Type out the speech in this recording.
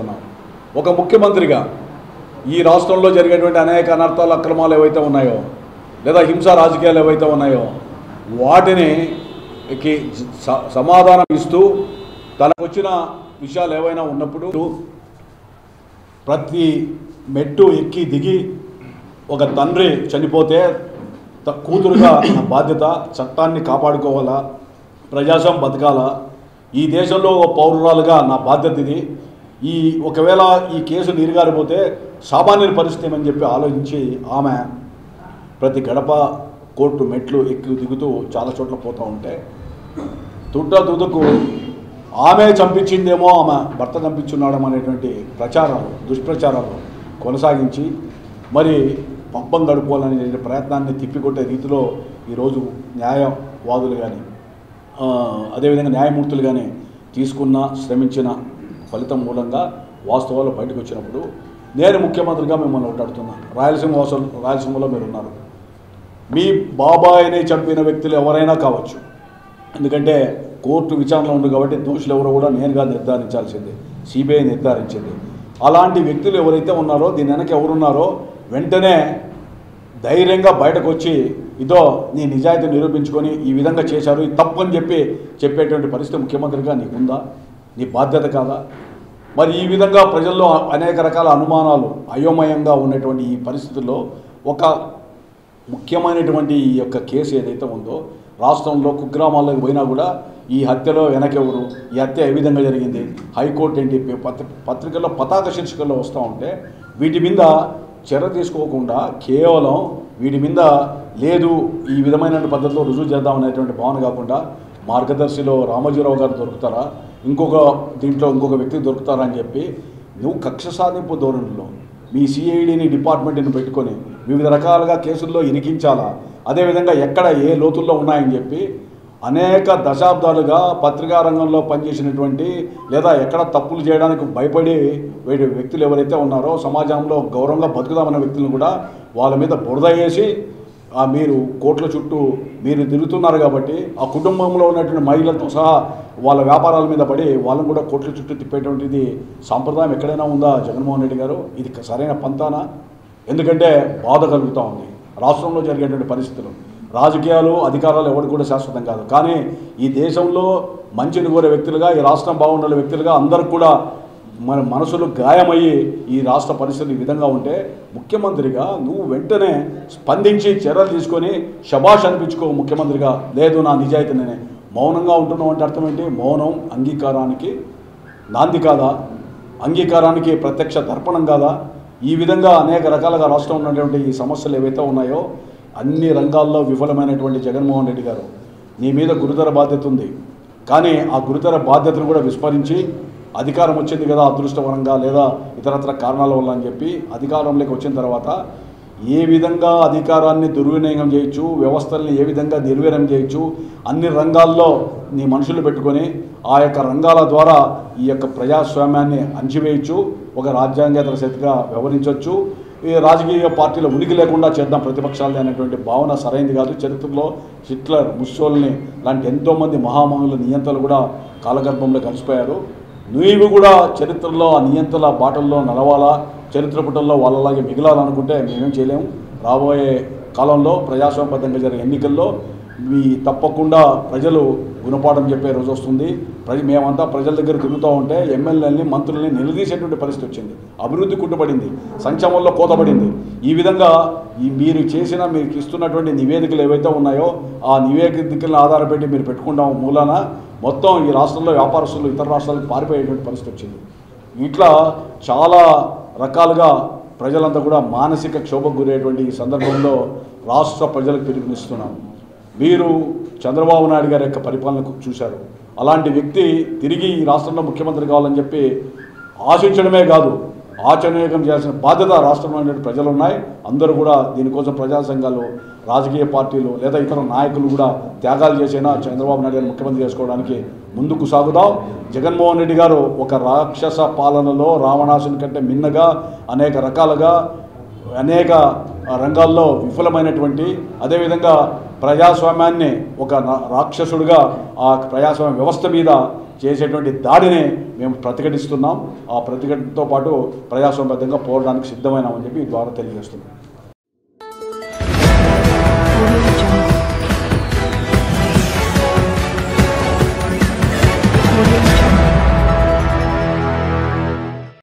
ఒక ముఖ్యమంత్రిగా ఈ రాష్ట్రంలో జరిగేటువంటి అనేక అనర్థాలు అక్రమాలు ఏవైతే ఉన్నాయో లేదా హింస రాజకీయాలు ఏవైతే ఉన్నాయో వాటిని కి స- సమాధానం ఇస్తూ తనకు వచ్చిన విషయాలు ఏవైనా ఉన్నప్పుడు ప్రతి మెట్టు ఎక్కి దిగి ఒక తండ్రి చనిపోతే త- కూతురుగా నా బాధ్యత చట్టాన్ని కాపాడుకోవాలా ప్రజాసం బతకాలా ఈ దేశంలో ఒక పౌరురాలుగా నా బాధ్యత ఇది ఈ ఒకవేళ ఈ కేసు నీరుగారిపోతే సామాన్యుల పరిస్థితి ఏమని చెప్పి ఆలోచించి ఆమె ప్రతి గడప కోర్టు మెట్లు ఎక్కి దిగుతూ చాలా చోట్ల పోతూ ఉంటే తుట్ట తుదుకు ఆమె చంపించిందేమో ఆమె భర్త చంపించున్నాడేమో అనేటువంటి ప్రచారాలు దుష్ప్రచారాలు కొనసాగించి మరి పబ్బం గడుపుకోవాలనే ప్రయత్నాన్ని తిప్పికొట్టే రీతిలో ఈరోజు న్యాయవాదులు కానీ అదేవిధంగా న్యాయమూర్తులు కానీ తీసుకున్న శ్రమించిన ఫలితం మూలంగా వాస్తవాలు బయటకు వచ్చినప్పుడు నేను ముఖ్యమంత్రిగా మిమ్మల్ని ఓటాడుతున్నా రాయలసీమ వాసులు రాయలసీమలో మీరు ఉన్నారు మీ బాబాయిని చంపిన వ్యక్తులు ఎవరైనా కావచ్చు ఎందుకంటే కోర్టు విచారణ ఉంది కాబట్టి దోషులు ఎవరో కూడా నేనుగా నిర్ధారించాల్సింది సిబిఐ నిర్ధారించింది అలాంటి వ్యక్తులు ఎవరైతే ఉన్నారో దీని వెనక ఎవరున్నారో వెంటనే ధైర్యంగా బయటకు వచ్చి ఇదో నీ నిజాయితీ నిరూపించుకొని ఈ విధంగా చేశారు ఇది తప్పు అని చెప్పి చెప్పేటువంటి పరిస్థితి ముఖ్యమంత్రిగా నీకుందా నీ బాధ్యత కాదా మరి ఈ విధంగా ప్రజల్లో అనేక రకాల అనుమానాలు అయోమయంగా ఉన్నటువంటి ఈ పరిస్థితుల్లో ఒక ముఖ్యమైనటువంటి ఈ యొక్క కేసు ఏదైతే ఉందో రాష్ట్రంలో కుగ్రామాల్లోకి పోయినా కూడా ఈ హత్యలో వెనకెవరు ఈ హత్య ఏ విధంగా జరిగింది హైకోర్టు ఏంటి పత్రి పత్రికల్లో పతాక శీర్షికల్లో వస్తూ ఉంటే వీటి మీద చర్య తీసుకోకుండా కేవలం వీటి మీద లేదు ఈ విధమైన పద్ధతిలో రుజువు చేద్దామనేటువంటి భావన కాకుండా మార్గదర్శిలో రామోజీరావు గారు దొరుకుతారా ఇంకొక దీంట్లో ఇంకొక వ్యక్తి దొరుకుతారా అని చెప్పి నువ్వు కక్ష సాధింపు ధోరణిలో మీ సిఐడిని డిపార్ట్మెంట్ని పెట్టుకొని వివిధ రకాలుగా కేసుల్లో ఇరికించాలా అదేవిధంగా ఎక్కడ ఏ లోతుల్లో ఉన్నాయని చెప్పి అనేక దశాబ్దాలుగా పత్రికా రంగంలో పనిచేసినటువంటి లేదా ఎక్కడ తప్పులు చేయడానికి భయపడి వేడి వ్యక్తులు ఎవరైతే ఉన్నారో సమాజంలో గౌరవంగా బతుకుదామన్న వ్యక్తులను కూడా వాళ్ళ మీద బురద వేసి ఆ మీరు కోట్ల చుట్టూ మీరు తిరుగుతున్నారు కాబట్టి ఆ కుటుంబంలో ఉన్నటువంటి మహిళలతో సహా వాళ్ళ వ్యాపారాల మీద పడి వాళ్ళని కూడా కోట్ల చుట్టూ తిప్పేటువంటిది సాంప్రదాయం ఎక్కడైనా ఉందా జగన్మోహన్ రెడ్డి గారు ఇది సరైన పంతానా ఎందుకంటే బాధ కలుగుతూ ఉంది రాష్ట్రంలో జరిగేటువంటి పరిస్థితులు రాజకీయాలు అధికారాలు ఎవరికి కూడా శాశ్వతం కాదు కానీ ఈ దేశంలో మంచిని కోరే వ్యక్తులుగా ఈ రాష్ట్రం బాగుండే వ్యక్తులుగా అందరికి కూడా మన మనసులు గాయమయ్యి ఈ రాష్ట్ర పరిస్థితులు ఈ విధంగా ఉంటే ముఖ్యమంత్రిగా నువ్వు వెంటనే స్పందించి చర్యలు తీసుకొని శబాష్ అనిపించుకో ముఖ్యమంత్రిగా లేదు నా నిజాయితీ నేనే మౌనంగా ఉంటున్నావు అంటే అర్థం ఏంటి మౌనం అంగీకారానికి నాంది కాదా అంగీకారానికి ప్రత్యక్ష తర్పణం కాదా ఈ విధంగా అనేక రకాలుగా రాష్ట్రం ఉన్నటువంటి ఈ సమస్యలు ఏవైతే ఉన్నాయో అన్ని రంగాల్లో విఫలమైనటువంటి జగన్మోహన్ రెడ్డి గారు నీ మీద గురుతర బాధ్యత ఉంది కానీ ఆ గురుతర బాధ్యతను కూడా విస్మరించి అధికారం వచ్చింది కదా అదృష్టవరంగా లేదా ఇతరత్ర కారణాల వల్ల అని చెప్పి అధికారంలోకి వచ్చిన తర్వాత ఏ విధంగా అధికారాన్ని దుర్వినియోగం చేయొచ్చు వ్యవస్థల్ని ఏ విధంగా నిర్వీర్యం చేయొచ్చు అన్ని రంగాల్లో నీ మనుషులు పెట్టుకొని ఆ యొక్క రంగాల ద్వారా ఈ యొక్క ప్రజాస్వామ్యాన్ని అంచివేయచ్చు ఒక రాజ్యాంగేతర శక్తిగా వ్యవహరించవచ్చు ఈ రాజకీయ పార్టీల ఉనికి లేకుండా చేద్దాం ప్రతిపక్షాలని అనేటువంటి భావన సరైంది కాదు చరిత్రలో హిట్లర్ ముస్సోల్ని లాంటి ఎంతోమంది మహామహుల నియంత్రలు కూడా కాలగర్భంలో కలిసిపోయారు నువ్వు కూడా చరిత్రలో ఆ నియంత్రణ బాటల్లో నడవాలా చరిత్ర పుటల్లో వాళ్ళలాగే మిగిలాలనుకుంటే మేమేం చేయలేము రాబోయే కాలంలో ప్రజాస్వామ్యబద్ధంగా జరిగే ఎన్నికల్లో మీ తప్పకుండా ప్రజలు గుణపాఠం చెప్పే రోజు వస్తుంది ప్రజ మేమంతా ప్రజల దగ్గర తిరుగుతూ ఉంటే ఎమ్మెల్యేలని మంత్రుల్ని నిలదీసేటువంటి పరిస్థితి వచ్చింది అభివృద్ధి కుంటుపడింది సంక్షేమంలో కోతపడింది ఈ విధంగా ఈ మీరు చేసిన మీకు ఇస్తున్నటువంటి నివేదికలు ఏవైతే ఉన్నాయో ఆ నివేదికలను ఆధారపెట్టి మీరు పెట్టుకుంటాం మూలాన మొత్తం ఈ రాష్ట్రంలో వ్యాపారస్తులు ఇతర రాష్ట్రాలకు పారిపోయేటువంటి పరిస్థితి వచ్చింది ఇట్లా చాలా రకాలుగా ప్రజలంతా కూడా మానసిక క్షోభకు గురయ్యేటువంటి ఈ సందర్భంలో రాష్ట్ర ప్రజలకు పిలుపునిస్తున్నాం మీరు చంద్రబాబు నాయుడు గారి యొక్క పరిపాలనకు చూశారు అలాంటి వ్యక్తి తిరిగి ఈ రాష్ట్రంలో ముఖ్యమంత్రి కావాలని చెప్పి ఆశించడమే కాదు ఆచరణీయం చేయాల్సిన బాధ్యత రాష్ట్రంలో ఉండే ప్రజలు ఉన్నాయి అందరూ కూడా దీనికోసం ప్రజా సంఘాలు రాజకీయ పార్టీలు లేదా ఇతర నాయకులు కూడా త్యాగాలు చేసైనా చంద్రబాబు నాయుడు గారిని ముఖ్యమంత్రి చేసుకోవడానికి ముందుకు సాగుదాం జగన్మోహన్ రెడ్డి గారు ఒక రాక్షస పాలనలో రావణాసుని కంటే మిన్నగా అనేక రకాలుగా అనేక రంగాల్లో విఫలమైనటువంటి అదేవిధంగా ప్రజాస్వామ్యాన్ని ఒక రా- రాక్షసుడిగా ఆ ప్రజాస్వామ్య వ్యవస్థ మీద చేసేటువంటి దాడిని మేము ప్రతిఘటిస్తున్నాం ఆ ప్రతిఘటనతో పాటు ప్రజాస్వామ్యబద్ధంగా పోవడానికి సిద్ధమైనామని చెప్పి ఈ ద్వారా తెలియజేస్తున్నాం